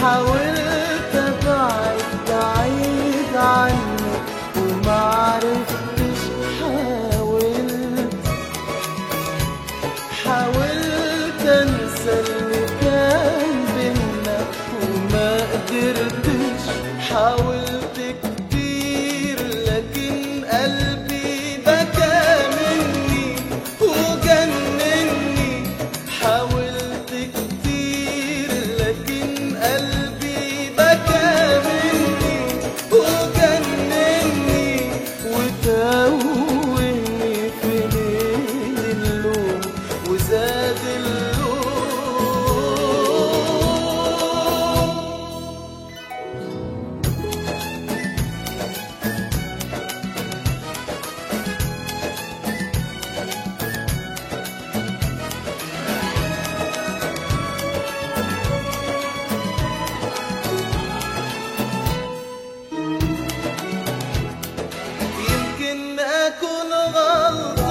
حاولت ابعد بعيد عنك ومعرفتش حاولت حاولت انسى اللي كان بينا وما قدرتش حاولت كتير لكن قلبي بكى مني وجنني حاولت كتير لكن قلبي بكى مني وجنني وتوهني في ليل اللوم وزاد اللوم يمكن أكون غلطان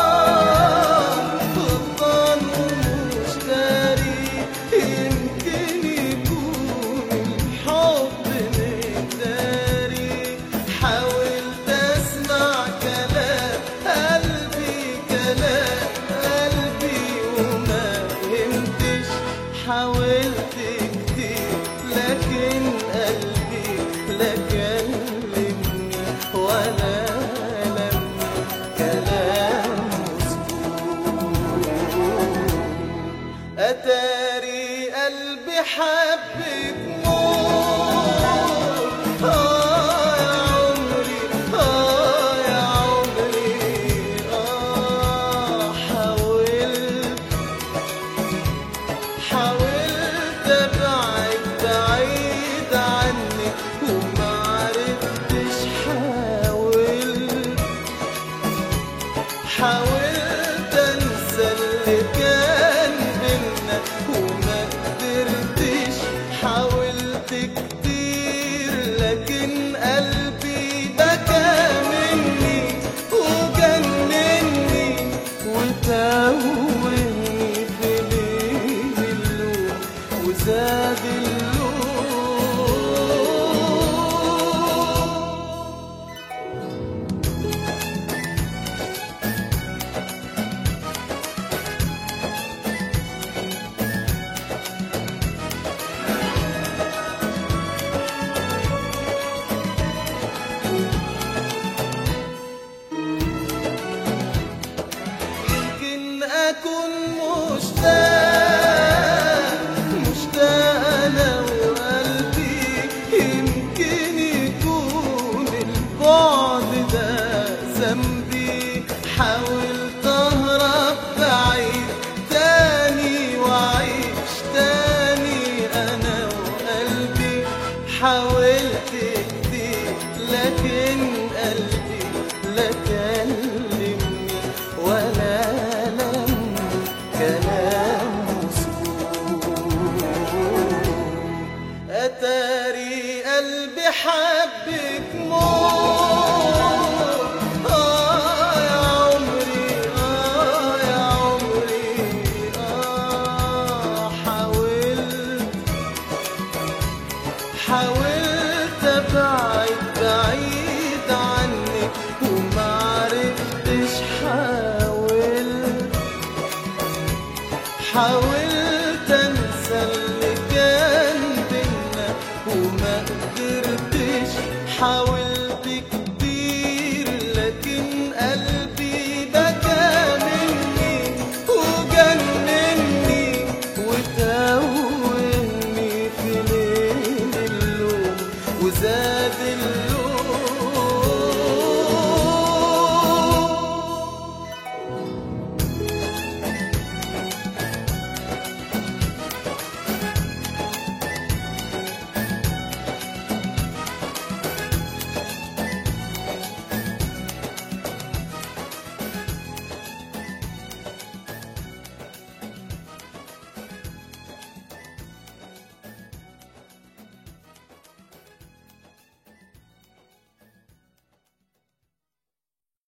غلطان ومش داري يمكن يكون الحب مقداري حاولت أسمع كلام قلبي كلام قلبي وما فهمتش حاولت كتير لكن قلبي لا كلمني ولا لما كلام مسكون أتاري قلبي حبك موت آه يا عمري آه يا عمري آه حاولت حاولت ابعد بعيد عنك ومعرفتش حاولت حاولت انسى اللي كان بينا وما قدرتش حاولت كتير لكن قلبي بكى مني وجنني وتوهني في ليل اللوم وزاد اللوم يمكن أكون مشتاق مشتاق أنا وقلبي يمكن يكون البعد ده ذنبي حاولت أهرب بعيد تاني وأعيش تاني أنا وقلبي حاولت كتير لكن قلبي لا كلمني ولا لم كلام مسكون أتاري قلبي حبك موت آه يا عمري آه يا عمري آه حاولت حاولت ابعد بعيد عنك ومعرفتش حاولت حاولت انسى اللي كان بينا وما قدرتش حاولت كتير لكن قلبي بكى مني وجنني وتوهني في ليل اللوم وزاد اللوم